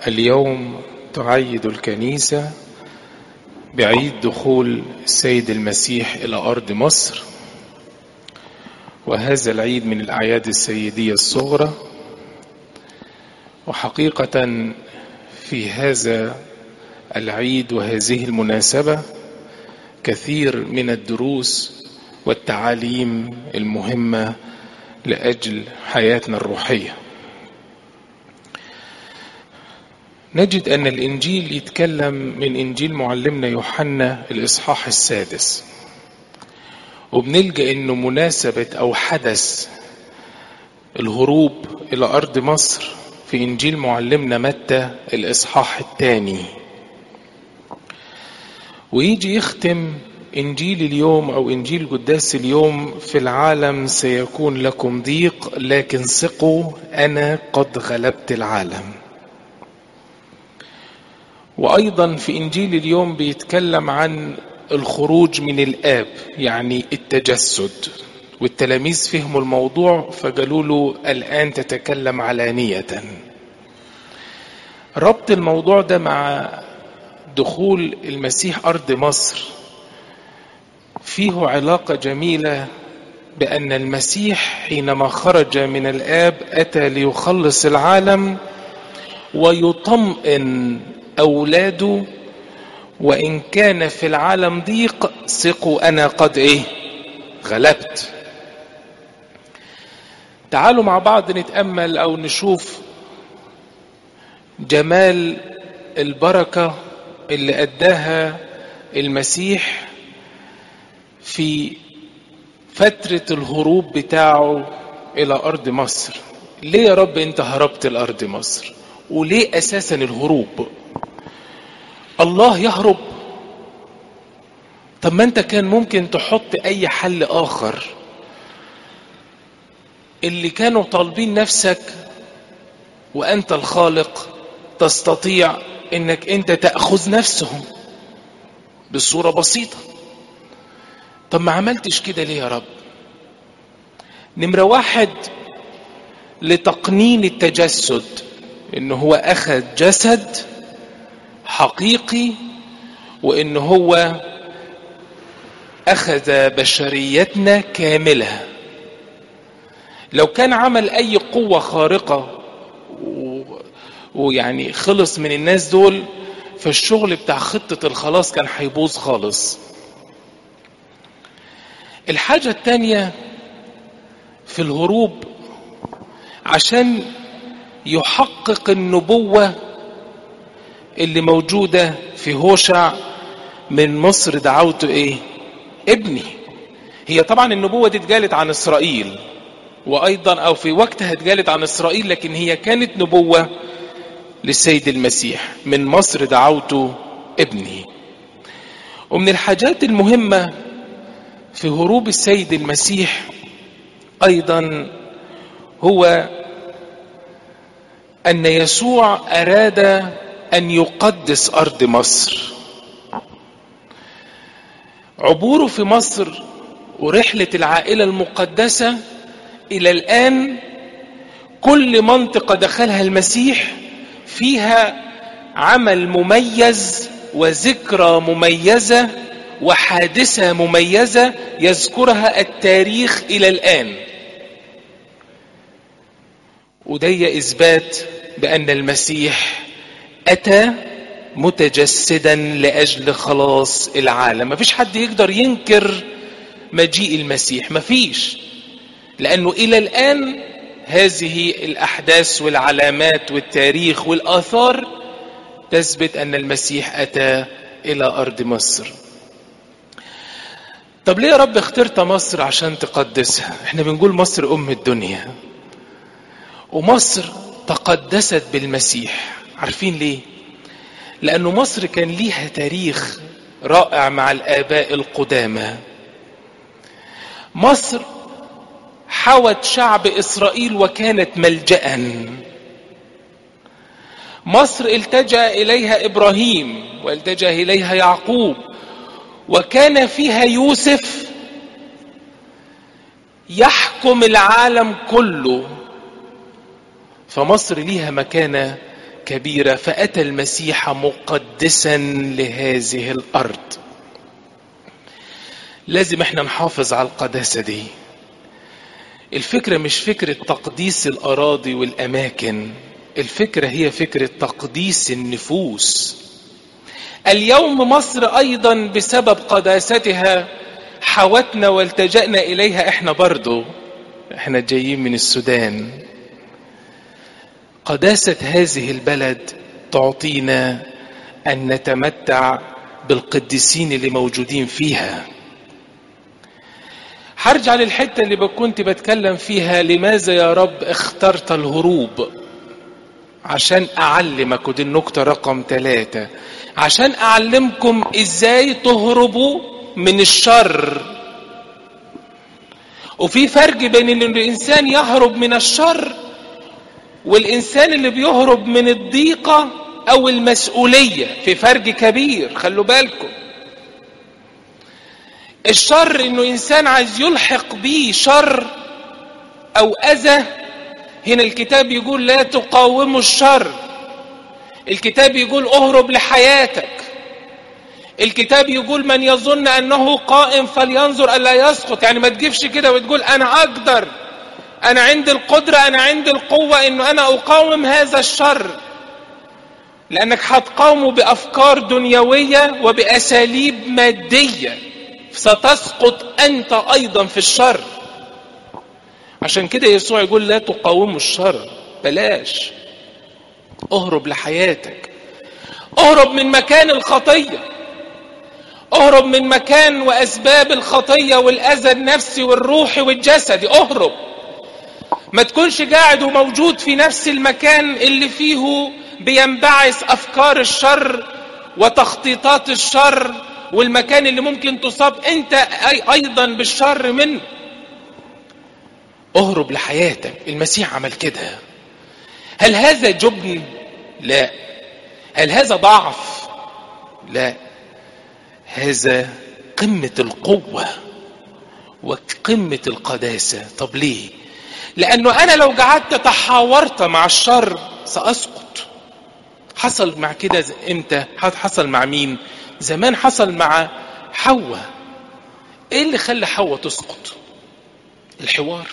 اليوم تعيد الكنيسة بعيد دخول السيد المسيح إلى أرض مصر وهذا العيد من الأعياد السيدية الصغرى وحقيقة في هذا العيد وهذه المناسبة كثير من الدروس والتعاليم المهمة لأجل حياتنا الروحية نجد أن الإنجيل يتكلم من إنجيل معلمنا يوحنا الإصحاح السادس وبنلقى أنه مناسبة أو حدث الهروب إلى أرض مصر في إنجيل معلمنا متى الإصحاح الثاني ويجي يختم إنجيل اليوم أو إنجيل قداس اليوم في العالم سيكون لكم ضيق لكن ثقوا أنا قد غلبت العالم وأيضا في إنجيل اليوم بيتكلم عن الخروج من الآب يعني التجسد والتلاميذ فهموا الموضوع فقالوا له الآن تتكلم علانية ربط الموضوع ده مع دخول المسيح أرض مصر فيه علاقة جميلة بأن المسيح حينما خرج من الآب أتى ليخلص العالم ويطمئن أولاده وإن كان في العالم ضيق ثقوا أنا قد إيه غلبت تعالوا مع بعض نتأمل أو نشوف جمال البركة اللي أداها المسيح في فترة الهروب بتاعه إلى أرض مصر ليه يا رب أنت هربت الأرض مصر وليه أساسا الهروب الله يهرب طب ما أنت كان ممكن تحط أي حل آخر اللي كانوا طالبين نفسك وأنت الخالق تستطيع انك انت تأخذ نفسهم بصورة بسيطة طب ما عملتش كده ليه يا رب نمرة واحد لتقنين التجسد ان هو اخذ جسد حقيقي وان هو اخذ بشريتنا كاملة لو كان عمل اي قوة خارقة ويعني خلص من الناس دول فالشغل بتاع خطة الخلاص كان هيبوظ خالص الحاجة التانية في الهروب عشان يحقق النبوة اللي موجودة في هوشع من مصر دعوته ايه ابني هي طبعا النبوة دي اتقالت عن اسرائيل وايضا او في وقتها اتقالت عن اسرائيل لكن هي كانت نبوة للسيد المسيح من مصر دعوته ابني ومن الحاجات المهمة في هروب السيد المسيح أيضا هو أن يسوع أراد أن يقدس أرض مصر عبوره في مصر ورحلة العائلة المقدسة إلى الآن كل منطقة دخلها المسيح فيها عمل مميز وذكرى مميزة وحادثة مميزة يذكرها التاريخ إلى الآن ودي إثبات بأن المسيح أتى متجسدا لأجل خلاص العالم مفيش حد يقدر ينكر مجيء المسيح مفيش لأنه إلى الآن هذه الأحداث والعلامات والتاريخ والآثار تثبت أن المسيح أتى إلى أرض مصر طب ليه يا رب اخترت مصر عشان تقدسها احنا بنقول مصر أم الدنيا ومصر تقدست بالمسيح عارفين ليه لأنه مصر كان ليها تاريخ رائع مع الآباء القدامى مصر حوت شعب إسرائيل وكانت ملجأ مصر التجأ إليها إبراهيم والتجأ إليها يعقوب وكان فيها يوسف يحكم العالم كله فمصر ليها مكانة كبيرة فأتى المسيح مقدسا لهذه الأرض لازم احنا نحافظ على القداسة دي الفكرة مش فكرة تقديس الأراضي والأماكن الفكرة هي فكرة تقديس النفوس اليوم مصر أيضا بسبب قداستها حوتنا والتجأنا إليها احنا برضو احنا جايين من السودان قداسة هذه البلد تعطينا أن نتمتع بالقديسين اللي موجودين فيها هرجع للحتة اللي كنت بتكلم فيها لماذا يا رب اخترت الهروب عشان أعلمك ودي النقطة رقم ثلاثة عشان أعلمكم إزاي تهربوا من الشر وفي فرق بين ان الانسان يهرب من الشر والانسان اللي بيهرب من الضيقه او المسؤوليه في فرق كبير خلوا بالكم الشر انه انسان عايز يلحق بيه شر او اذى هنا الكتاب يقول لا تقاوموا الشر الكتاب يقول اهرب لحياتك الكتاب يقول من يظن انه قائم فلينظر الا يسقط يعني ما تجيبش كده وتقول انا اقدر انا عندي القدره انا عندي القوه انه انا اقاوم هذا الشر لانك هتقاومه بافكار دنيويه وباساليب ماديه ستسقط انت ايضا في الشر عشان كده يسوع يقول لا تقاوموا الشر بلاش اهرب لحياتك اهرب من مكان الخطيه اهرب من مكان واسباب الخطيه والاذى النفسي والروحي والجسدي اهرب ما تكونش قاعد وموجود في نفس المكان اللي فيه بينبعث افكار الشر وتخطيطات الشر والمكان اللي ممكن تصاب انت أي ايضا بالشر منه اهرب لحياتك المسيح عمل كده هل هذا جبن لا هل هذا ضعف لا هذا قمة القوة وقمة القداسة طب ليه لأنه أنا لو قعدت تحاورت مع الشر سأسقط حصل مع كده امتى حصل مع مين زمان حصل مع حواء ايه اللي خلى حواء تسقط الحوار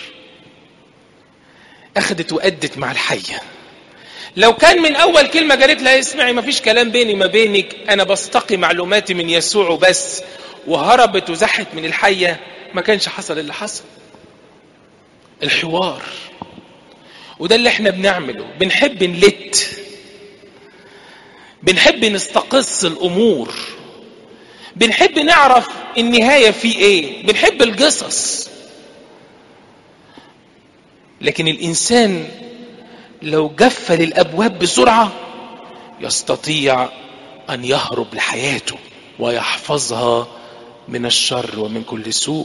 اخدت وادت مع الحيه لو كان من اول كلمه قالت لها اسمعي ما فيش كلام بيني ما بينك انا بستقي معلوماتي من يسوع وبس وهربت وزحت من الحيه ما كانش حصل اللي حصل الحوار وده اللي احنا بنعمله بنحب نلت بنحب نستقص الامور بنحب نعرف النهايه في ايه بنحب القصص لكن الانسان لو قفل الابواب بسرعه يستطيع ان يهرب لحياته ويحفظها من الشر ومن كل سوء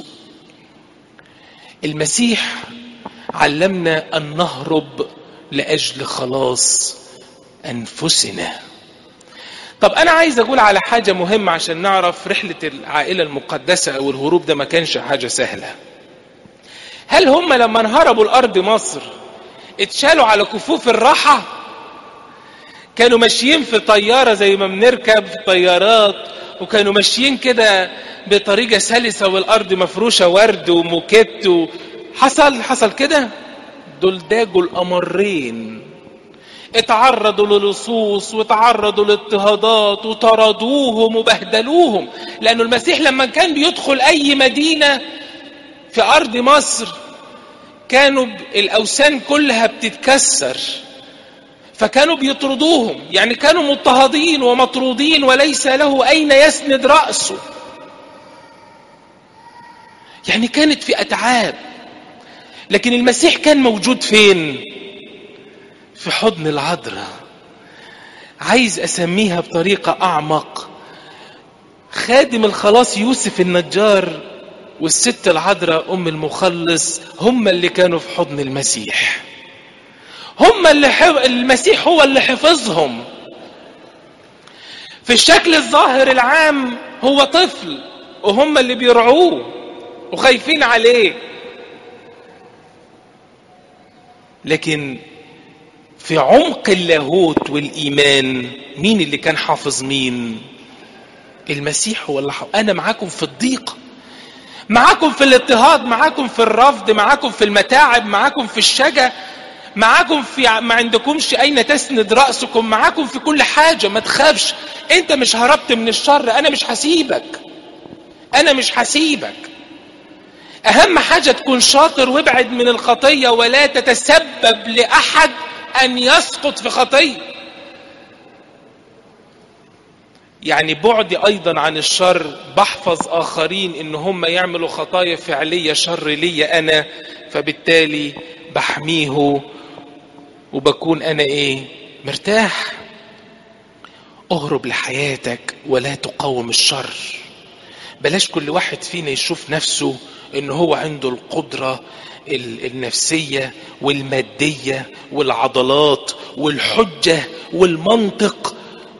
المسيح علمنا ان نهرب لاجل خلاص انفسنا طب انا عايز اقول على حاجه مهمه عشان نعرف رحله العائله المقدسه او الهروب ده ما كانش حاجه سهله هل هم لما انهربوا الارض مصر اتشالوا على كفوف الراحه كانوا ماشيين في طياره زي ما بنركب في طيارات وكانوا ماشيين كده بطريقه سلسه والارض مفروشه ورد وموكيت حصل حصل كده دول داجوا الامرين اتعرضوا للصوص وتعرضوا لاضطهادات وطردوهم وبهدلوهم لأنه المسيح لما كان بيدخل أي مدينة في أرض مصر كانوا الأوثان كلها بتتكسر فكانوا بيطردوهم يعني كانوا مضطهدين ومطرودين وليس له أين يسند رأسه يعني كانت في أتعاب لكن المسيح كان موجود فين في حضن العذراء عايز اسميها بطريقه اعمق خادم الخلاص يوسف النجار والست العذراء ام المخلص هم اللي كانوا في حضن المسيح هم اللي حف... المسيح هو اللي حفظهم في الشكل الظاهر العام هو طفل وهم اللي بيرعوه وخايفين عليه لكن في عمق اللاهوت والايمان مين اللي كان حافظ مين المسيح هو اللي حافظ. انا معاكم في الضيق معاكم في الاضطهاد معاكم في الرفض معاكم في المتاعب معاكم في الشجا معاكم في ما عندكمش اين تسند راسكم معاكم في كل حاجه ما تخافش انت مش هربت من الشر انا مش هسيبك انا مش هسيبك اهم حاجه تكون شاطر وابعد من الخطيه ولا تتسبب لاحد ان يسقط في خطيه يعني بعدي ايضا عن الشر بحفظ اخرين ان هم يعملوا خطايا فعليه شر لي انا فبالتالي بحميه وبكون انا ايه مرتاح اهرب لحياتك ولا تقاوم الشر بلاش كل واحد فينا يشوف نفسه ان هو عنده القدرة النفسية والمادية والعضلات والحجة والمنطق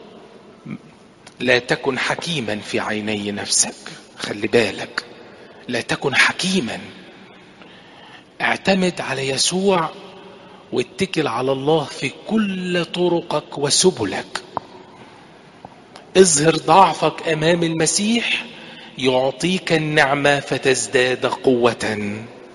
لا تكن حكيما في عيني نفسك خلي بالك لا تكن حكيما اعتمد على يسوع واتكل على الله في كل طرقك وسبلك اظهر ضعفك امام المسيح يعطيك النعمه فتزداد قوه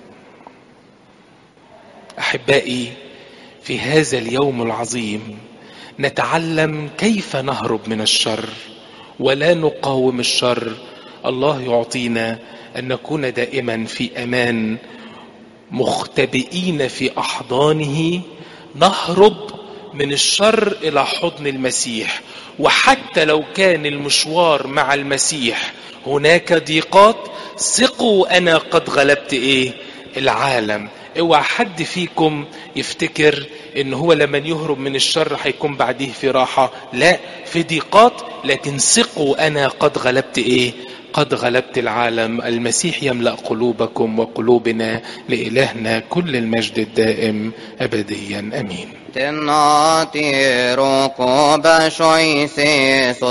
احبائي في هذا اليوم العظيم نتعلم كيف نهرب من الشر ولا نقاوم الشر الله يعطينا ان نكون دائما في امان مختبئين في احضانه نهرب من الشر الى حضن المسيح وحتى لو كان المشوار مع المسيح هناك ضيقات ثقوا انا قد غلبت ايه العالم اوعى حد فيكم يفتكر ان هو لما يهرب من الشر هيكون بعديه في راحة لا في ضيقات لكن ثقوا انا قد غلبت ايه قد غلبت العالم المسيح يملأ قلوبكم وقلوبنا لإلهنا كل المجد الدائم أبديا أمين Tenati roko bashoi se